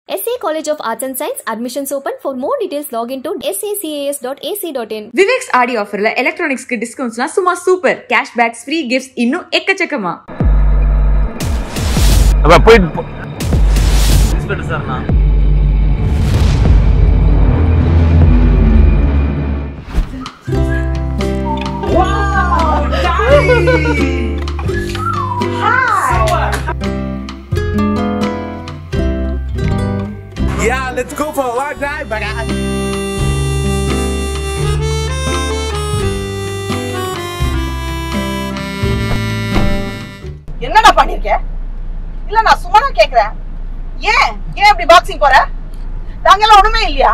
SA College of Arts and Science admissions open. For more details, log into sacas.ac.in. Viveks ஆடி ஆஃபர்ல எலக்ட்ரானிக்ஸ்க்கு டிஸ்கவுண்ட்ஸ்லாம் சும்மா super cash packs free gifts இன்னும் எக்கச்சக்கமா அப்ப போயிட்டு போ- இன்ஸ்பெக்டர் சார் நான் Yeah, let's go for a long drive, but என்னடா பண்ணிருக்க இல்ல நான் சும்மா தான் கேக்குறேன் ஏன் ஏன் இப்படி பாக்ஸிங் போற நாங்க எல்லாம் ஒண்ணுமே இல்லையா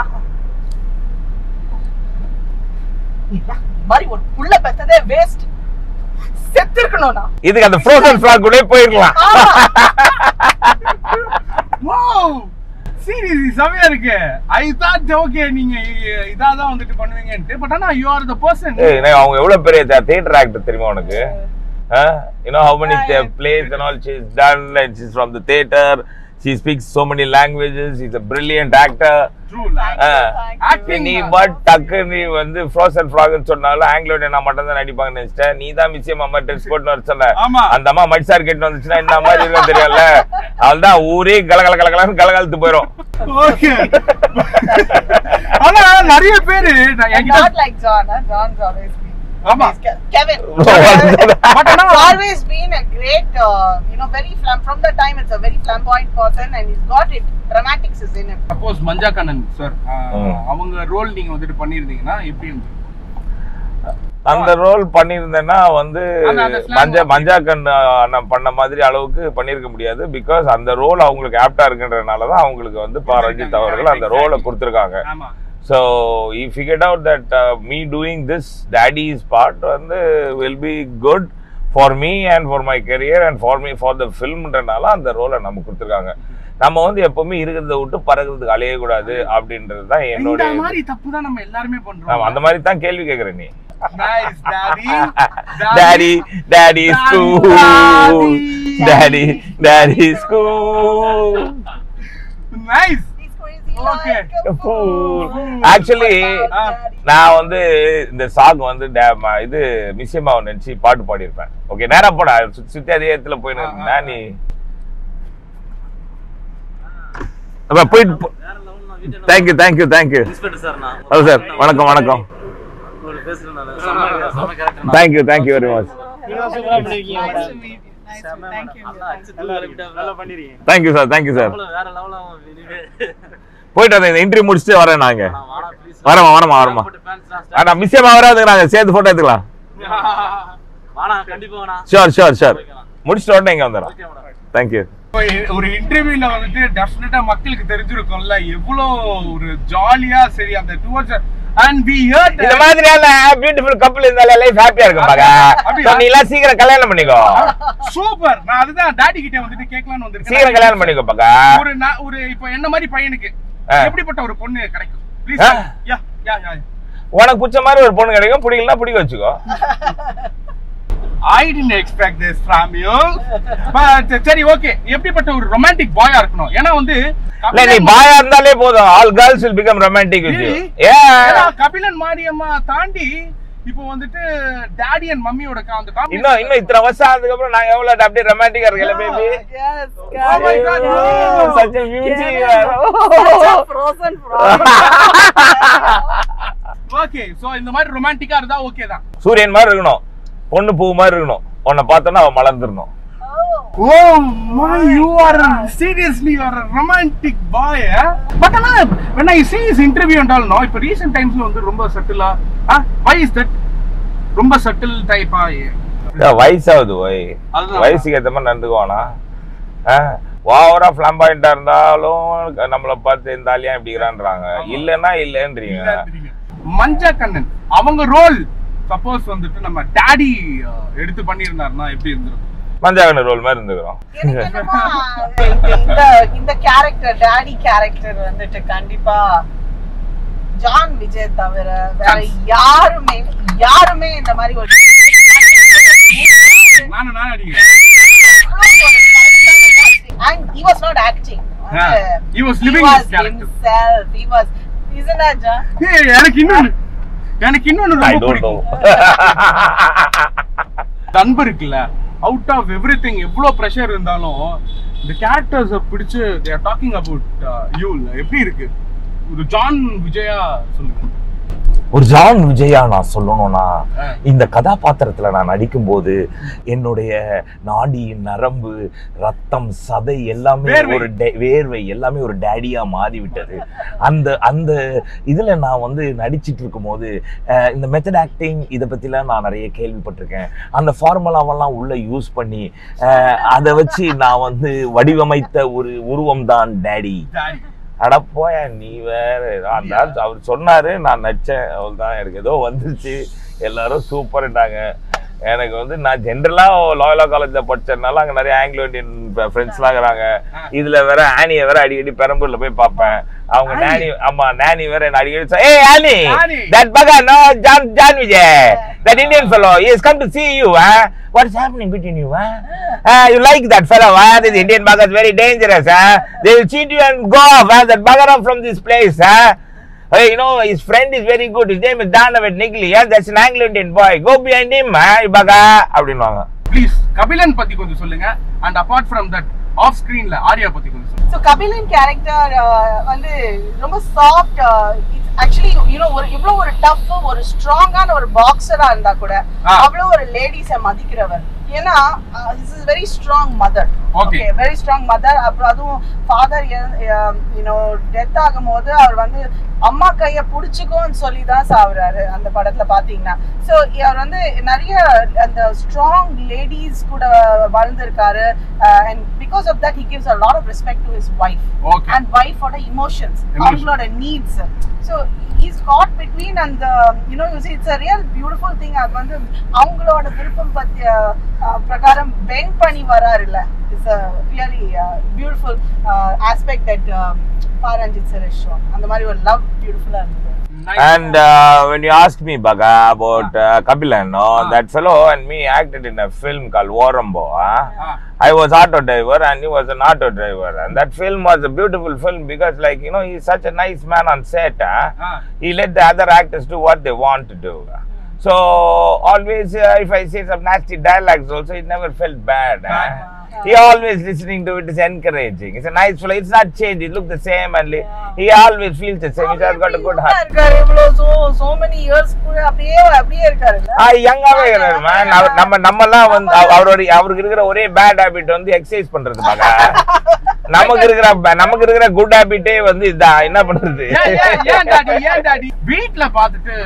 இல்ல, இந்த மாதிரி ஒரு புள்ள பெத்ததே வேஸ்ட் செத்து இருக்கணும்னா இதுக்கு அந்த ஃப்ரோசன் ஃபிளாக் கூட போயிருக்கலாம் Wow! Seriously, செமையா இருக்கு ஐ தாட் ஓகே நீங்க இ- இதாதான் வந்துட்டு பண்ணுவீங்கன்ட்டு பட் ஆனா யூ ஆர் த பர்சன் ஏய், நான் அவங்க எவ்வளவு பெரிய தியேட்டர் ஆக்டர் தெரியுமா உனக்கு you know how many Yeah, yeah. plays and all she's done and she's from the theater she speaks so many languages she's a brilliant actor true ஆ. Acting நீ தான். பட் டக்கு நீ வந்து ஃப்ரோசன் ஃப்ராக்னு சொன்னாலும் ஆங்கிலோட நான் மட்டும் தான் நடிப்பாங்கன்னு நினைச்சிட்டேன் நீ தான் மிஸ்யம் அம்மா ட்ரெஸ் போட்டு வர சொன்ன ஆமா. அந்த அம்மா மடிசார் கேட்டு வந்துச்சுன்னா இந்த மாதிரி இருக்கும் தெரியல அவள்தான் ஊரே கலகல கலகலன்னு கலகலத்து போயிடும் ஓகே ஆனா நிறைய பேரு நான் என்கிட்ட not like John huh? John's always been ஆமா. Ke- Kevin பட் ஆனா He's always been a great uh, you know very flam from the time it's a very flamboyant person and he's got it dramatics is in him suppose Manja Kannan sir ம். அவங்க role நீங்க வந்துட்டு பண்ணிருந்தீங்கன்னா எப்படி இருந்தது அந்த role பண்ணியிருந்தேன்னா வந்து அந்த- அந்த slang மஞ்ச வந்து- மஞ்சா கண் அண்ணன் பண்ண மாதிரி அளவுக்கு பண்ணியிருக்க முடியாது பிகாஸ் அந்த ரோல் அவங்களுக்கு ஆப்டா இருக்குன்றதுனால தான் அவங்களுக்கு வந்து பா ரஞ்சித் அவர்கள் அந்த ரோலை கொடுத்துருக்காங்க ஆமா so I figured out that me doing this daddy's part வந்து will be good for me and for my career and for me for the ஃபில்ம்ன்றனால அந்த ரோலை நம்ம கொடுத்துருக்காங்க நம்ம வந்து எப்பவுமே இருக்கிறத விட்டு பறக்கிறதுக்கு அலையக்கூடாது அப்படின்றது தான் இந்த என்னோட மாதிரி தப்பு தான் நம்ம எல்லாருமே ஆமா, பண்றோம் அந்த மாதிரி தான் கேள்வி கேட்குற நீ Nice, daddy. Daddy, daddy, school. Daddy, daddy, school. Nice. he's crazy Okay. like a Fool. fool. Actually, Ah. நான் வந்து இந்த சாங் வந்து டே- ம- இது மிஸ்யமாவை நினைச்சு பாட்டு பாடியிருப்பேன் ஓகே நேரா போடா சு- சுத்தி அதே இடத்துல போயின்னு இருந்தா நீ அப்ப போயிட்டு வேற லெவல் நான் வீட்டுல thank you thank you thank you inspector sir நான் ஹலோ சார் வணக்கம் வணக்கம் ஒரு பேசுறேன் நான் செம்ம செம்ம கேரக்டர் நான் thank you thank you very much Nice to meet you. Nice to meet you. Thank you. நல்லா அடிச்சு தூக்கிட்டு வேலை பண்ணிருக்கீங்க தேங்க்யூ சார் தேங்க்யூ சார் வேற லெவல் ஆகும் இனிமே போயிட்டு வந்தேன் இந்த இன்டர்வியூ முடிச்சுட்டு வரேன் நாங்க நான் வாடா ப்ளீஸ் வரமா வரமா வரமா போட்டு பேண்ட் நான் ஆனா மிஸ்யமா வராதுங்க நாங்க சேர்த்து போட்டோ எடுத்துக்கலாம் வாடா கண்டிப்பா வாடா ஷோர் ஷோர் ஷோர் முடிச்சிட்டு உடனே இங்க வந்துடுறோம் ஓகே மேடம் தேங்க்யூ இப்போ ஒரு இன்டர்வியூல வந்துட்டு டெஃபினட்டா மக்களுக்கு தெரிஞ்சிருக்கும்ல எவ்வளோ ஒரு ஜாலியா சரி அந்த டுவர்ட்ஸ் அண்ட் வி ஹர்ட் இந்த மாதிரியான பியூட்டிஃபுல் கப்பல் இருந்தாலே லைஃப் ஹாப்பியா இருக்கும் பாக்க அப்படியா? So, நீ எல்லாம் சீக்கிரம் கல்யாணம் பண்ணிக்கோ சூப்பர் நான் அதுதான் டாடி கிட்ட வந்துட்டு கேட்கலாம்னு வந்திருக்கேன் சீக்கிரம் கல்யாணம் பண்ணிக்கோ பாக்க ஒரு நா- ஒரு இப்போ என்ன மாதிரி பையனுக்கு ஆ. எப்படிப்பட்ட ஒரு பொண்ணு கிடைக்கும் ப்ளீஸ் ஆ. யா யா யா உனக்கு பிடிச்ச மாதிரி ஒரு பொண்ணு கிடைக்கும் பிடிக்கலனா பிடிக்க வச்சுக்கோ I didn't expect this from you but சரி ஓகே எப்படிப்பட்ட ஒரு ரொமான்டிக் பாயா இருக்கணும் ஏன்னா வந்து இல்ல நீ பாயா இருந்தாலே போதும் all girls will become romantic with you Really? ஏ ஏன்னா கபிலன் மாரியம்மா தாண்டி இப்போ வந்துட்டு டாடி அண்ட் மம்மியோட கா- அந்த combination- இன்னும் இன்னும் இத்தனை வருஷம் ஆனதுக்கு அப்புறம் நாங்க எவ்வளவு அப்படியே ரொமான்டிக்கா இருக்கல baby Yes, Oh my God, correct. no. such a beauty Such a frozen frog. Okay so இந்த மாதிரி ரொமான்டிக்கா இருந்தா ஓகே தான் சூரியன் மாதிரி இருக்கணும் பொண்ணு பூ மாதிரி இருக்கணும் உன்னை பார்த்தோன்னா அவன் மலர்ந்துடணும் oh my you are seriously you are romantic boy but ஆனா when i see his interview and all no இப்போ ரீசன்ட் டைம்ஸ்ல வந்து ரொம்ப சட்டிலா why is that ரொம்ப சட்டில் டைப்பா வயசாகுது ஒய் அதுதான். வயசுக்கு ஏத்த மாதிரி நடந்துக்குவானா ஓவரா பிளாம்பாயிண்டா இருந்தாலும் நம்மள பார்த்து இந்த ஆளியா இப்படிங்கிறான்றாங்க இல்லன்னா இல்லன்றீங்க மஞ்சா கண்ணன் அவங்க ரோல் சப்போஸ் வந்துட்டு நம்ம டாடி எடுத்து பண்ணியிருந்தாருன்னா எப்படி இருந்திருக்கும் மஞ்சாகன ரோல் மாதிரி இருந்துக்கிறோம் எனக்கு என்னமோ, இந்த- இந்த இந்த கேரக்டர் டாடி கேரக்டர் வந்துட்டு கண்டிப்பா ஜான் விஜய் தவிர வேற யாருமே யாருமே இந்த மாதிரி ஒரு நானும் நான் அடிக்கிறேன் அவ்வளவு ஒரு correct ஆன casting. and he was not acting Yeah. He was he living was his character. himself he was isn't that John? ஏய், எனக்கு இன்னொன்னு எனக்கு இன்னொன்னு ஐ ரொம்ப டோன்ட் நோ பிடிக்கும் அன்பு இருக்குல்ல அவுட் ஆஃப் எவ்ரி திங் எவ்வளோ ப்ரெஷர் இருந்தாலும் இந்த கேரக்டர்ஸை பிடிச்சு தேர் டாக்கிங் அபவுட் யூ எப்படி இருக்கு ஒரு ஜான் விஜயா சொல்லுங்க ஒரு ஜான் விஜயா நான் சொல்லணும்னா ஆ. இந்த கதாபாத்திரத்துல நான் நடிக்கும்போது என்னுடைய நாடி நரம்பு ரத்தம் சதை எல்லாமே வேர்வை. ஒரு டே- வேர்வை எல்லாமே ஒரு டேடியா மாறி விட்டது அந்த அந்த இதுல நான் வந்து நடிச்சிட்டு இருக்கும்போது அஹ், இந்த மெத்தட் ஆக்டிங் இதை பத்திலாம் நான் நிறைய கேள்விப்பட்டிருக்கேன் அந்த ஃபார்முலாவெல்லாம் உள்ள யூஸ் பண்ணி அஹ், அதை வச்சு நான் வந்து வடிவமைத்த ஒரு உருவம் தான் டேடி Daddy. அட போய நீ வேற அந்த ஆள் அவர் சொன்னாரு நான் நச்சேன் அவ்வளவுதான் எனக்கு ஏதோ வந்துருச்சு எல்லாரும் சூப்பர்ட்டாங்க எனக்கு வந்து நான் ஜென்ரலா லாயலா காலேஜ்ல படிச்சதுனால அங்க நிறைய ஆங்கிலோ இந்தியன் ஃப்ரெண்ட்ஸ்லாம் இருக்கிறாங்க இதுல வேற ஆனிய வேற அடிக்கடி பெரம்பூர்ல போய் பார்ப்பேன் அவங்க ஆனி? நானி ஆமா நானி வேற என்ன அடிக்கடி சொ- ஏய் ஆனி ஆனி. that bugger no John John Vijay that Indian fellow he has come to see you huh what's happening between you huh uh, you like that fellow huh this Indian bugger is very dangerous huh they will cheat you and go off huh that bugger off from this place huh Hey, you know, his friend is very good. His name is Danavet Nigli. Yeah, that's an Anglo-Indian boy. Go behind him, huh, you bugger. அப்படின்னுவாங்க please Kabilan பத்தி கொஞ்சம் சொல்லுங்க and apart from that off ஸ்கிரீன்ல ஆர்யா பத்தி கொஞ்சம் சொல்லுங்க so Kabilan character வந்து ரொம்ப சாஃப்ட் ஆக்சுவலி யூனோ ஒரு இவ்வளவு ஒரு டஃப் ஒரு ஸ்ட்ராங்கான ஒரு பாக்ஸரா இருந்தா கூட ஆ. அவ்வளவு ஒரு லேடிஸை மதிக்கிறவர் ஏன்னா is is very strong mother Okay. Okay very strong mother அப்புறம் அதுவும் ஃபாதர் யூனோ டெத் ஆகும்போது அவர் வந்து அம்மா கைய புடிச்சுக்கோன்னு சொல்லி தான் சாவுறாரு அந்த படத்துல பாத்தீங்கன்னா சோ அவர் வந்து நிறைய அந்த ஸ்ட்ராங் லேடிஸ் கூட வாழ்ந்திருக்காரு and because of that he gives a lot of respect to his wife Okay. And ஒய்ஃபோட இமோஷன்ஸ் Emotions. அவங்களோட needs so is caught between அந்த you know use it's a real beautiful thing அது வந்து அவங்களோட விருப்பம் பத்திய அஹ், பிரகாரம் பெண்ட் பண்ணி வராரு இல்ல it's a really beautiful aspect that Pa Ranjith Suresh அந்த மாதிரி ஒரு லவ் பியூட்டிஃபுல்லா இருந்தது And uh, when you asked me, Baga, about uh, Kapilan, no, Ah. that fellow and me acted in a film called Warumbo. Huh? Ah. I was auto driver and he was an auto driver. And that film was a beautiful film because, like, you know, he's such a nice man on set. Huh? Ah. He let the other actors do what they want to do. So, always, uh, if I say some nasty dialogues also, it never felt bad. huh? He always listening to it is encouraging. It's a nice fellow. It's not changed. It look the same and li- he always feels the same. He has got a good heart. இருக்காரு இவ்வளவு so so many years கூட அப்படியே அப்படியே இருக்காரு ஆ யங்காவே இருக்கிறாரு man நம்ம நம்மலாம் வந்து அவ- அவரோட அவருக்கு இருக்கிற ஒரே பேட் ஹாபிட் வந்து எக்ஸசைஸ் பண்றது மகா நமக்கு இருக்கிற ப- நமக்கு இருக்கிற குட் ஹாபிட்டே வந்து இதான் என்ன பண்றது ஏன், ஏன், ஏன் டாடி ஏன் டாடி வீட்ல பார்த்துட்டு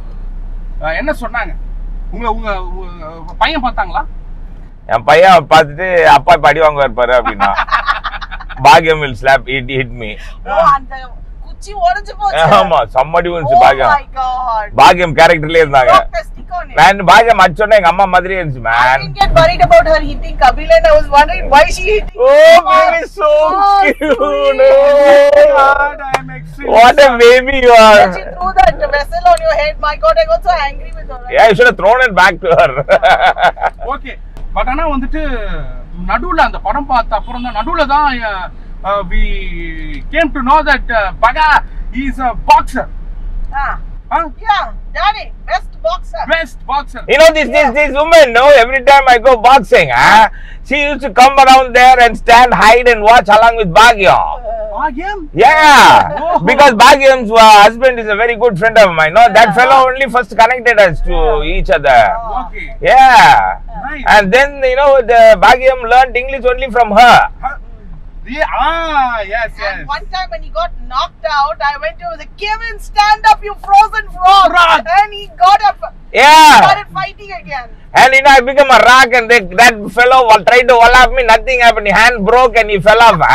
அஹ், என்ன சொன்னாங்க உங்க உங்க உங்க பையன் பார்த்தாங்களா என் பையன் பார்த்துட்டு அப்பா இப்ப அடி வாங்க இருப்பாரு அப்படின்னா பாகியம் will slap it hit me oh அந்த குச்சி உடைஞ்சு போச்சு ஆமா சம்மடி வந்துச்சு Oh பாகியம் my god. பாகியம் கேரக்டர்லயே இருந்தாங்க Doctor, stick on it. நான் பாகியம் அச்சோன்னா எங்க அம்மா மாதிரியே இருந்துச்சு I man didn't get worried about her hitting Kabil and I was wondering why she hitting oh him. baby so Oh, cute sweet. God, I am extremely what a baby you are When she threw that vessel on your head, my god, I got so angry with her. Yeah, you should have thrown it back to her. Okay but ஆனா வந்துட்டு நடுவுல அந்த படம் பார்த்த அப்புறம் தான் நடுவுல தான் we came to know that Baka is a boxer Ah, yeah, daddy, best boxer. Best boxer you know, this, this, this woman, no, every time I go boxing, huh, she used to come around there and stand, hide and watch along with Bhagyam. ஆகியம் Yeah, Oh. because Bhagyam's uh, husband is a very good friend of mine. No, that fellow only first connected us to each other. Okay Yeah. Nice. And then, you know, the Bhagyam learned English only from her. ah yes yes And one time when he got knocked out, I went to the Kevin, stand up, you frozen frog. Frog. And he got up, Yeah. started fighting again. And you know, I became a rock, and they, that fellow wa- tried to wall off me. Nothing happened. His hand broke, and he fell off.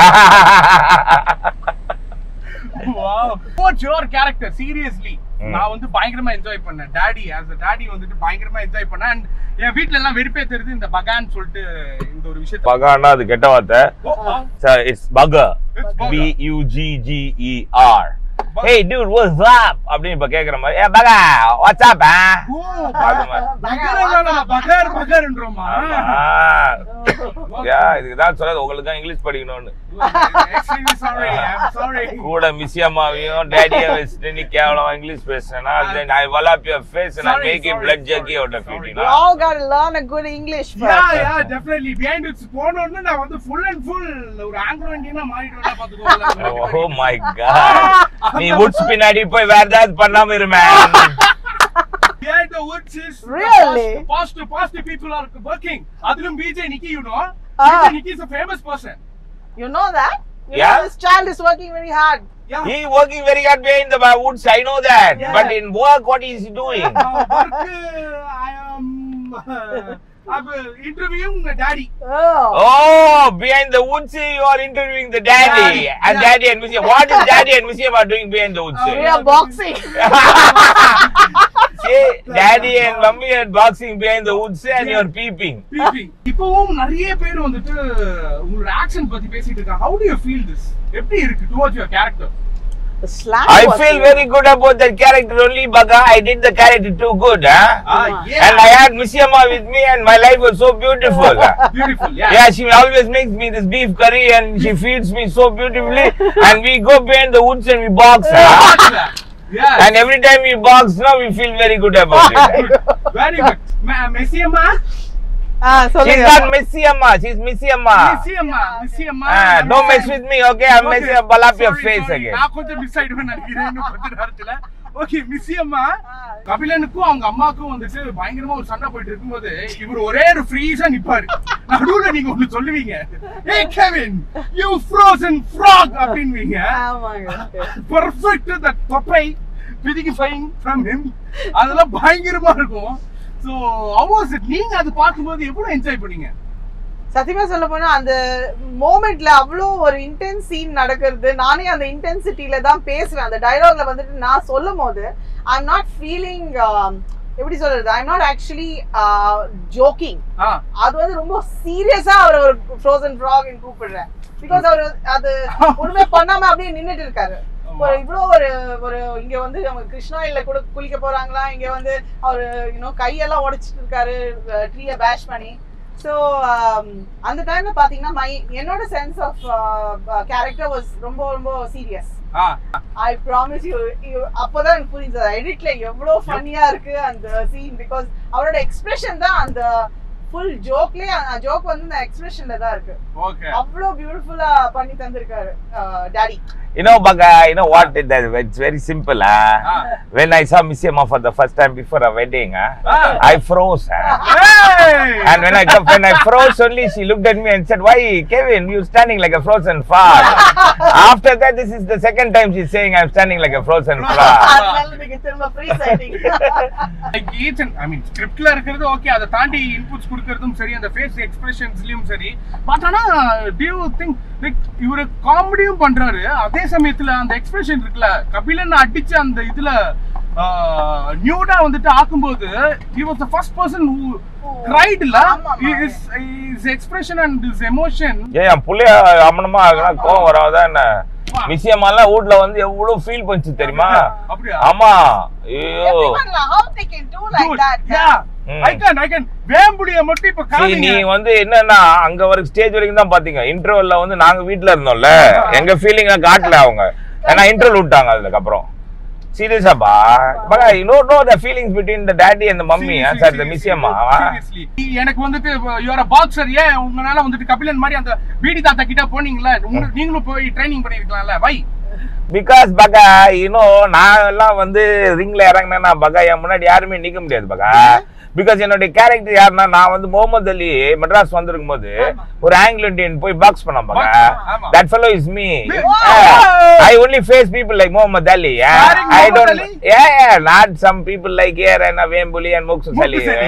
wow what's your character seriously ம். நான் வந்து பயங்கரமா enjoy பண்ணேன் daddy as a daddy வந்துட்டு பயங்கரமா enjoy பண்ணேன் and என் வீட்ல எல்லாம் வெறுப்பே தெரியுது இந்த பகான்னு சொல்லிட்டு இந்த ஒரு விஷயத்தை பகான்னா அது கெட்ட வார்த்தை Oh, oh. It's bugger It's bugger. B U G G E R hey dude what's up அப்படின்னு இப்ப கேக்குற மாதிரி ஏ பகா what's up ஆ ஓ பகர் பகர் பகர்ன்றோமா யா இதுக்கு தான் சொல்லாது உங்களுக்கு தான் இங்கிலீஷ் படிக்கணும்னு Extremely sorry, I'm sorry. கூட மிஸ் அம்மாவையும் டேடியை வச்சுட்டு நீ கேவலம் இங்கிலீஷ் பேசுனா then I will up your face and I Sorry, make it sorry, blood sorry, jerky out of it sorry. you We know all gotta learn a good English Yeah, first. yeah, definitely. Behind it போனோடனே நான் வந்து full and full ஒரு Anglo இந்தியனா மாறிடுவேன் பாத்துக்கோங்களேன். oh my god நீ woods பின்னாடி போய் வேற ஏதாவது பண்ணாம இருமே Behind the woods is Really? positive, positive people are working. அதிலும் BJ Nikki, you know. Ah. BJ Nikki is a famous person. You know that? You Yeah. know this child is working very hard. Yeah. he working very hard behind the woods I know that Yeah. but in work what is he doing Uh, work, uh, I am uh, I'm uh, interviewing the daddy. Oh. Oh, behind the woods, you are interviewing the daddy. Daddy, And yeah. daddy and Missy. What is daddy and Missy are doing behind the woods? Oh, We are boxing. See, daddy and mummy are boxing behind the woods and you are peeping. Peeping. இப்பவும் நிறைய பேர் வந்துட்டு உங்களோட action பத்தி பேசிட்டு இருக்காங்க. How do you feel this? எப்படி இருக்கு towards your character? The slang I was feel good. very good about that character only, Baka. I did the character too good, huh? Ah, yeah. And I had Missy Amma with me and my life was so beautiful. Beautiful. Yeah. Yeah, she always makes me this beef curry and she feeds me so beautifully. And we go behind the woods and we box. huh? Yeah. And every time we box, now we feel very good about it. Very good. Ma- Messi அம்மா Ah, She's சொல்லுங்க. not Missy Amma, she's Missy Amma. Messi அம்மா Messi அம்மா Ah, don't mess with me, okay? I'm Okay. messing up, I'll up your Sorry, face sorry. again. நான் கொஞ்சம் miss ஆயிடுவேன் நினைக்கிறேன் இன்னும் கொஞ்ச நேரத்துல ஓகே மிஸ்ஸி அம்மா கபிலனுக்கும் அவங்க அம்மாக்கும் வந்துட்டு பயங்கரமா ஒரு சண்டை போயிட்டு இருக்கும்போது இவர் ஒரே ஒரு ஃப்ரீஸா நிப்பாரு நடுவுல நீங்க ஒண்ணு சொல்லுவீங்க ஏ கெவின் யூ ஃப்ரோசன் ஃப்ராக் அப்படின்வீங்க ஆமாங்க. பெர்ஃபெக்ட் த தொப்பை பிதிகிஃபைங் ஃப்ரம் ஹிம் அதெல்லாம் பயங்கரமா இருக்கும் சோ அவாஸ் இட் நீங்க அது பார்க்கும்போது எவ்வளவு என்ஜாய் பண்ணீங்க சத்தியமா சொல்ல போனா அந்த மோமெண்ட்ல அவ்வளோ ஒரு இன்டென்ஸ் சீன் நடக்கிறது நானே அந்த இன்டென்சிட்டியில தான் பேசுவேன் அந்த டயலாக்ல வந்துட்டு நான் சொல்லும் போது ஐ எம் நாட் ஃபீலிங் எப்படி சொல்றது I am not actually joking ஆ அது வந்து ரொம்ப சீரியஸா அவர் ஒரு ஃப்ரோசன் ஃப்ராக் கூப்பிடுறேன் பிகாஸ் அவர் அது ஒண்ணுமே பண்ணாம அப்படியே நின்னுட்டு இருக்காரு ஒரு இவ்வளோ ஒரு ஒரு இங்க வந்து அவங்க கிருஷ்ணாயில கூட குளிக்க போறாங்களா இங்க வந்து அவர் யூனோ கையெல்லாம் உடைச்சிட்டு இருக்காரு ட்ரீயை பேஷ் பண்ணி ஸோ அந்த டைம்ல பாத்தீங்கன்னா மை என்னோட சென்ஸ் ஆஃப் கேரக்டர் வாஸ் ரொம்ப ரொம்ப serious ah I promise you அப்போதான் எனக்கு புரிஞ்சது எடிட்ல எவ்வளோ ஃபன்னியா இருக்கு அந்த சீன் பிகாஸ் அவரோட எக்ஸ்பிரஷன் தான் அந்த ஃபுல் ஜோக்லயே ஜோக் வந்து அந்த எக்ஸ்பிரஷன்ல தான் இருக்கு ஓகே அவ்வளோ பியூட்டிஃபுல்லா பண்ணி தந்திருக்காரு daddy You know, Baka, you know what? It, that- it's very simple. Huh? Ah. When I saw Missy Amma for the first time before a wedding, huh? Ah. I froze. Huh? Hey! And when I when I froze only, she looked at me and said, "Why, Kevin? You standing like a frozen frog." After that, this is the second time she's saying I'm standing like a frozen frog. அதனால நீங்க திரும்ப free சைட்டிங் Like each and I mean ஸ்கிரிப்ட்ல இருக்கிறது okay அதை தாண்டி inputs கொடுக்கறதும் சரி அந்த ஃபேஸ் எக்ஸ்பிரஷன்ஸ்லயும் சரி பட் ஆனா டியூ திங்க் லைக் இவரு காமெடியும் பண்றாரு அதே சமயத்துல அந்த எக்ஸ்பிரஷன் இருக்குல்ல கபிலன் அடிச்ச அந்த இதுல நியூடா வந்துட்டு ஆக்கும்போது he was the first person who cried இல்ல ஆமாமா. his his expression and his emotion ஏன் என் புள்ளைய அம்மனமா ஆகுனா கோவம் வராதா என்ன மிஸ்ஸி அம்மாலாம் வீட்ல வந்து எவ்வளவு ஃபீல் பண்ணுச்சு தெரியுமா அப்படியா? ஆமா ஐயோ how they can do like Dude, that yeah. Mm. I can, I can. வேம்புடிய மட்டும் இப்ப See, நீ காமிங்க வந்து என்னன்னா அங்க வரைக்கும் ஸ்டேஜ் வரைக்கும் தான் பாத்தீங்க இன்டர்வல்ல வந்து நாங்க வீட்ல இருந்தோம்ல எங்க ஃபீலிங்க காட்டல அவங்க ஏன்னா இன்டர்வல் விட்டாங்க அதுக்கப்புறம் சீரியஸாப்பா Baka you know know the feelings between the daddy and the mummy Seriously, sir the seriously, miss அம்மா seriously. எனக்கு வந்துட்டு யூஆர் பாக்ஸர் ஏன் உங்களால வந்துட்டு கபிலன் மாதிரி அந்த பீடி தாத்தா கிட்ட போனீங்களா உங்க- நீங்களும் போய் ட்ரைனிங் பண்ணிருக்கலாம்ல வை பிகாஸ் பகா யூனோ நான் எல்லாம் வந்து ரிங்ல இறங்கினேன்னா பகா என் முன்னாடி யாருமே நிக்க முடியாது பகா பிகாஸ் என்னுடைய கேரக்டர் யாருன்னா நான் வந்து முகமது அலி மெட்ராஸ் வந்திருக்கும் போது ஒரு ஆங்கிலோ இண்டியன் போய் பாக்ஸ் பண்ண பகா ஆமா. That fellow is me Wow. I only face people like Muhammad Ali Starring I Muhammad don't Ali? yeah yeah not some people like here and Vembuli and Muksali Muksali.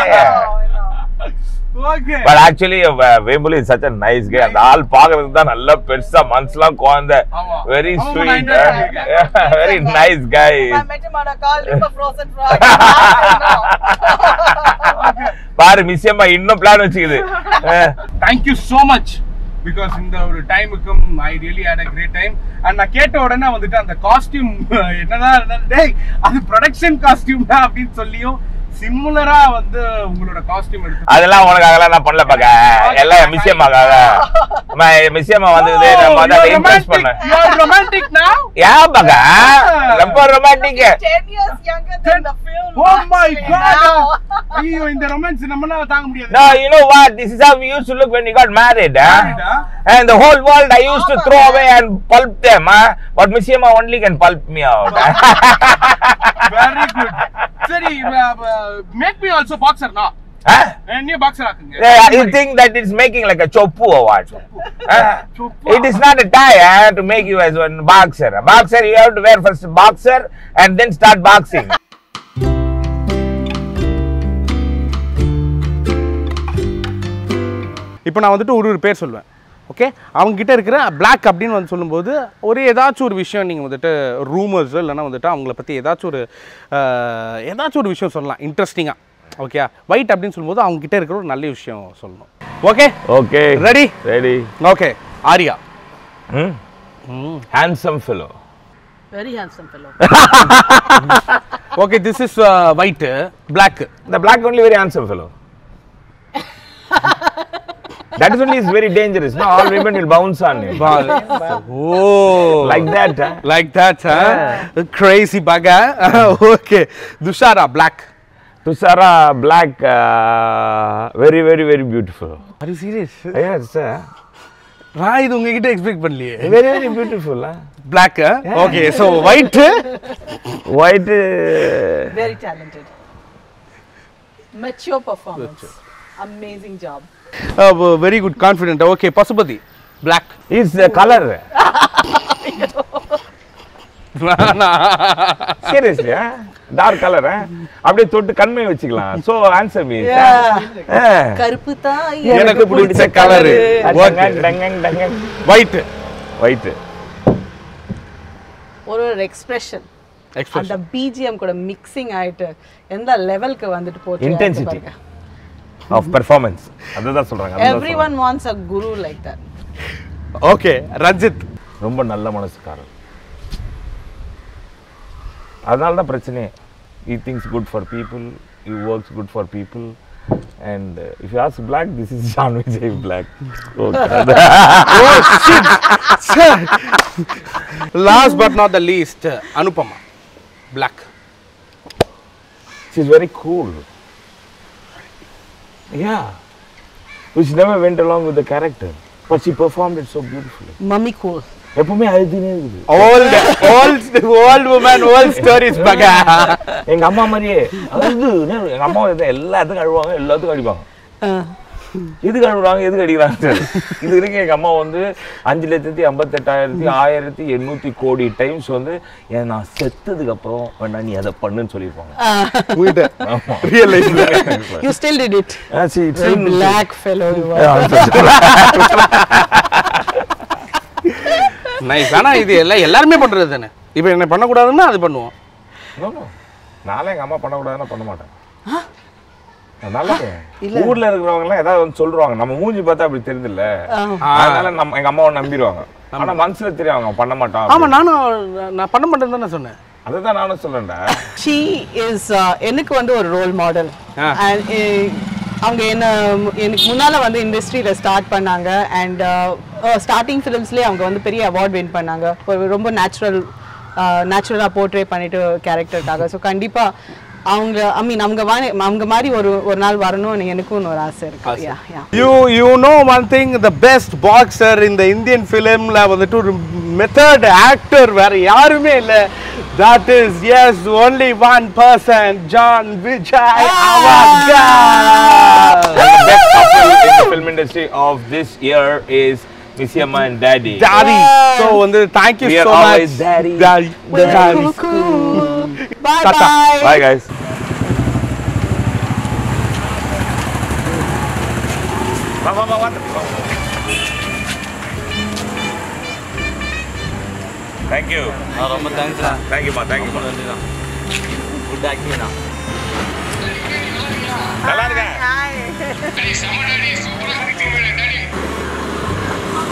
Okay but actually Vembuli is such a nice guy அந்த ஆள் பாக்குறதுக்கு தான் நல்லா பெருசா மனசுலாம் குழந்தை ஆமா. Very ஆமா, sweet நான் interview very nice guy I met him on a call, River Frozen Frog. பாரு மிஸ்யம்மா இன்னும் பிளான் வச்சுக்குது ah, thank you so much because இந்த ஒரு டைமுக்கும் I really had a great time and நான் கேட்ட உடனே வந்துட்டு அந்த காஸ்டியூம் என்னதான் இருந்தாலும் டேய் அது ப்ரொடக்ஷன் காஸ்டியூம் தான் அப்படின்னு சொல்லியும் சிமிலரா வந்து உங்களோட காஸ்டியூம் எடுத்து அதெல்லாம் உனக்கு அதெல்லாம் நான் பண்ணல பாக்க எல்லாம் மிஸ்யமாக்காக மிஸ்யமா வந்தது நம்ம அதை இம்ப்ரெஸ் பண்ணேன் ரொமான்டிக் now ஏன் பாக்க ரொம்ப romantic 10 years younger than the film. oh my actually, god now. ஐயோ இந்த ரொமான்ஸ் நம்மளால தாங்க முடியாது No, you know what? This is how we used to look when we got married. Huh? Married, huh? And the whole world I used to throw away and pulp them. Huh? But Miss Yama only can pulp me out. Very good சரி make me also boxer நா huh? என்ன boxer ஆக்குங்க Yeah, you think that it's making like a chopu or what? Huh? Choppu. It is not a tie huh, to make you as one boxer. A boxer, you have to wear first boxer and then start boxing. இப்போ நான் வந்துட்டு ஒரு ஒரு பேர் சொல்லுவேன் okay அவங்க கிட்ட இருக்கிற பிளாக் அப்படின்னு வந்து சொல்லும்போது ஒரு ஏதாச்சும் ஒரு விஷயம் நீங்கள் வந்துட்டு ரூமர்ஸ் இல்லைன்னா வந்துட்டு அவங்கள பற்றி ஏதாச்சும் ஒரு அஹ், ஏதாச்சும் ஒரு விஷயம் சொல்லலாம் இன்ட்ரெஸ்டிங்காக ஓகே ஒயிட் அப்படின்னு சொல்லும்போது அவங்க கிட்ட இருக்கிற ஒரு நல்ல விஷயம் சொல்லணும் okay Okay. Ready? Ready. Okay Arya Hmm? Handsome fellow. Very handsome fellow. Okay this is white black The black only very handsome fellow. that is only is very dangerous. No, all women will bounce on him. Oh like that. Huh? Like that crazy Baka okay Tushara black Tushara black, uh, very, very, very beautiful. Are you serious Yes, sir. நான் இது உங்ககிட்ட expect பண்ணலையே Very, very beautiful. Huh? Black okay so white White. Uh, Very talented. Mature performance. Amazing job. Very good confident okay Pasupathi black is the color. Seriously, huh? dark color. Huh? அப்படியே தொட்டு கண்மை வச்சுக்கலாம் so answer me கருப்பு தாய் எனக்கு பிடிச்ச colour white white ஒரு ஒரு expression அந்த எக்ஸ்பிரஷன் பிஜிஎம் கூட மிக்சிங் ஆயிட்டு எந்த லெவலுக்கு வந்துட்டு போச்சு Intensity. ஆஃப் பெர்ஃபார்மன்ஸ் அதுதான் சொல்றாங்க அதுதான் everyone wants a guru like that okay Ranjith சொல்றாங்க. ரொம்ப நல்ல மனசுக்காரர் அதனால தான் பிரச்சனையே he thinks good for people he works good for people and uh, if you ask black this is John Vijay black oh, God. Last but not the least Anupama black she's very cool yeah which never went along with the character but she performed it so beautifully mummy cool எப்பவுமே அழுதுனே இருக்குது old old old woman old stories Baka எங்க அம்மா மாதிரியே அழுது எங்க அம்மா வந்து எல்லாத்துக்கும் அழுவாங்க எல்லாத்துக்கும் அடிப்பாங்க எதுக்கு அழுகுறாங்க எதுக்கு அடிக்கிறாங்க இது வரைக்கும் எங்க அம்மா வந்து அஞ்சு லட்சத்தி ஐம்பத்தெட்டாயிரத்தி ஆயிரத்தி எண்ணூத்தி கோடி டைம்ஸ் வந்து ஏன் நான் செத்ததுக்கு அப்புறம் வேணா நீ அதை பண்ணுன்னு சொல்லியிருப்பாங்க உங்ககிட்ட ஆமா. ரியல் லைஃப்ல you still did it Ah, see, it's in- black fellow Yeah, I'm sorry. Nice ஆனா இது எல்லாம் எல்லாருமே பண்றது தானே இப்போ என்ன பண்ணக்கூடாதுன்னா அது பண்ணுவோம் No, no. நான்லாம் எங்க அம்மா பண்ணக்கூடாதுன்னா பண்ண மாட்டேன் அதனால ஊர்ல இருக்கிறவங்க எல்லாம் ஏதாவது வந்து சொல்றாங்க நம்ம மூஞ்சி பார்த்தா அப்படி தெரியுதுல்ல அதனால நம்ம எங்க அம்மாவை நம்பிடுவாங்க ஆனா மனசுல தெரியும் அவங்க பண்ண மாட்டான் ஆமா நானும் நான் பண்ண மாட்டேன்னு தானே சொன்னேன் அதுதான் நானும் சொல்றேன்டா ஷீ இஸ் எனக்கு வந்து ஒரு ரோல் மாடல் ஆ. அண்ட் அவங்க என்ன எனக்கு முன்னால வந்து இண்டஸ்ட்ரியில ஸ்டார்ட் பண்ணாங்க அண்ட் ஸ்டார்டிங் ஃபிலிம்ஸ்லேயே அவங்க வந்து பெரிய அவார்ட் வின் பண்ணாங்க ஒரு ரொம்ப நேச்சுரல் நேச்சுரலாக போர்ட்ரே பண்ணிட்டு கேரக்டருக்காக ஸோ கண்டிப்பா அவங்க ஐ மீன் அவங்க வாணி அவங்க மாதிரி ஒரு ஒரு நாள் வரணும்னு எனக்கும் ஒரு ஆசை இருக்கு yeah yeah you you know one thing the best boxer இந்த இந்தியன் ஃபிலிம்ல வந்துட்டு ஒரு மெத்தட் ஆக்டர் வேற யாருமே இல்ல that is yes only one person John Vijay The best couple in the film industry of this year is Miss Yamma and Daddy. Daddy so வந்து thank you We are so always much daddy. Daddy daddy bye Tata. Bye Bye guys. வா வா வா வா Thank you. ரொம்ப தேங்க்ஸ்ண்ணா Thank you, ma. Thank you, ma. நன்றிண்ணா good ஆக்டிங்ண்ணா நல்லா இருக்கேன்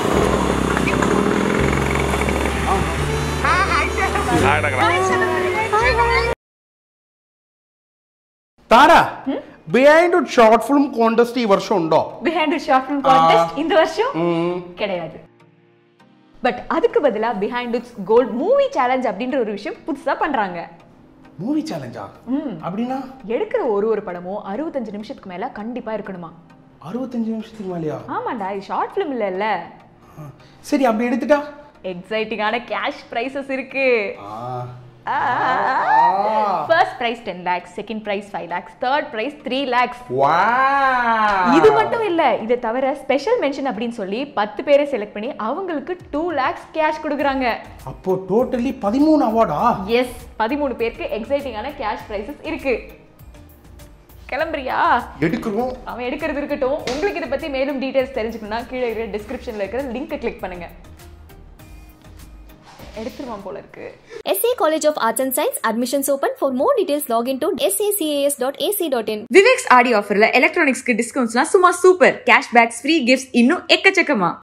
Thara behind short film contest ഈ വർഷം ഉണ്ടോ பிஹைண்ட் ஷார்ட் ஃபிலிம் கான்டெஸ்ட் இந்த வருஷம் கிடையாது பட் அதுக்கு பதிலா Behindwoods gold movie challenge அப்படின்ற ஒரு விஷயம் புதுசா பண்றாங்க மூவி சேலஞ்சா அப்படின்னா எடுக்கிற ஒரு ஒரு படமும் அறுபத்தஞ்சு நிமிஷத்துக்கு மேல கண்டிப்பா இருக்கணுமா அறுபத்தஞ்சு நிமிஷத்துக்கு மேலேயா ஆமாண்டா இது ஷார்ட் ஃபிலிம் இல்லைல்ல ஆ. சரி அப்படி எடுத்துட்டா எக்ஸைட்டிங்கான கேஷ் ப்ரைஸஸ் இருக்கு ஆ. First prize ten lakhs second prize five lakhs third prize three lakhs Wow. இது மட்டும் இல்ல இதை தவிர ஸ்பெஷல் மென்ஷன் அப்படின்னு சொல்லி பத்து பேரை செலக்ட் பண்ணி அவங்களுக்கு டூ லேக்ஸ் கேஷ் கொடுக்குறாங்க அப்போ டோட்டலி பதிமூணு அவார்டா எஸ் பதிமூணு பேருக்கு எக்ஸைட்டிங்கான கேஷ் ப்ரைஸஸ் இருக்கு கிளம்புறியா எடுக்கிறோம் அவன் எடுக்கிறது இருக்கட்டும் உங்களுக்கு இதை பத்தி மேலும் டீடைல்ஸ் தெரிஞ்சுக்கணும்னா கீழே இருக்கிற டிஸ்கிரிப்ஷன்ல இருக்கிற லிங்கை கிளிக் பண்ணுங்க எடுத்துருவான் போல இருக்கு SA College of Arts and Science admissions open. For more details, log into sacas.ac.in. Viveks ஆடி ஆஃபர்ல எலக்ட்ரானிக்ஸ்க்கு டிஸ்கவுண்ட்ஸ்லாம் சும்மா super cash packs free gifts இன்னும் எக்கச்சக்கமா